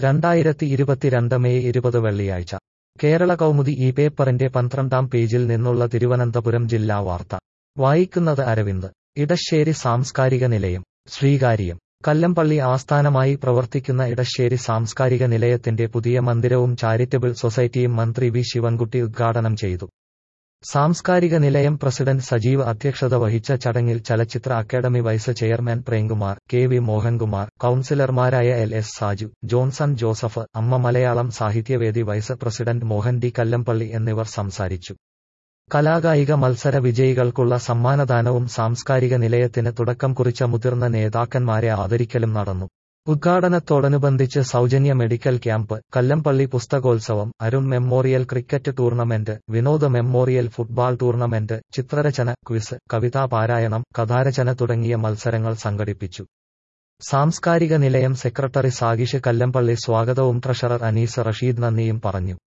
രണ്ടായിരത്തി ഇരുപത്തിരണ്ട് മെയ് ഇരുപത് വെള്ളിയാഴ്ച കേരള കൗമുദി ഈ പേപ്പറിന്റെ പന്ത്രണ്ടാം പേജിൽ നിന്നുള്ള തിരുവനന്തപുരം ജില്ലാ വാർത്ത വായിക്കുന്നത് അരവിന്ദ് ഇടശ്ശേരി സാംസ്കാരിക നിലയം ശ്രീകാര്യം കല്ലമ്പള്ളി ആസ്ഥാനമായി പ്രവർത്തിക്കുന്ന ഇടശ്ശേരി സാംസ്കാരിക നിലയത്തിന്റെ പുതിയ മന്ദിരവും ചാരിറ്റബിൾ സൊസൈറ്റിയും മന്ത്രി വി ശിവൻകുട്ടി ഉദ്ഘാടനം ചെയ്തു സാംസ്കാരിക നിലയം പ്രസിഡന്റ് സജീവ് അധ്യക്ഷത വഹിച്ച ചടങ്ങിൽ ചലച്ചിത്ര academy vice chairman Premkumar K V Mohankumar കൌൺസിലർമാരായ L S Saju Johnson Joseph Amma Malayalam Sahithyavedi vice president Mohan D Kallampally എന്നിവർ സംസാരിച്ചു കലാകായിക മത്സര വിജയികൾക്കുള്ള സമ്മാനദാനവും സാംസ്കാരിക നിലയത്തിന് തുടക്കം കുറിച്ച മുതിർന്ന നേതാക്കന്മാരെ ആദരിക്കലും നടന്നു ഉദ്ഘാടനത്തോടനുബന്ധിച്ച് സൗജന്യ മെഡിക്കൽ ക്യാമ്പ് കല്ലമ്പള്ളി പുസ്തകോത്സവം Arun memorial cricket tournament Vinod memorial football tournament ചിത്രരചന ക്വിസ് കവിതാ പാരായണം കഥാരചന തുടങ്ങിയ മത്സരങ്ങൾ സംഘടിപ്പിച്ചു സാംസ്കാരിക നിലയം സെക്രട്ടറി സാഗിഷ് കല്ലമ്പള്ളി സ്വാഗതവും ട്രഷറർ അനീസ് റഷീദ് നന്ദിയും പറഞ്ഞു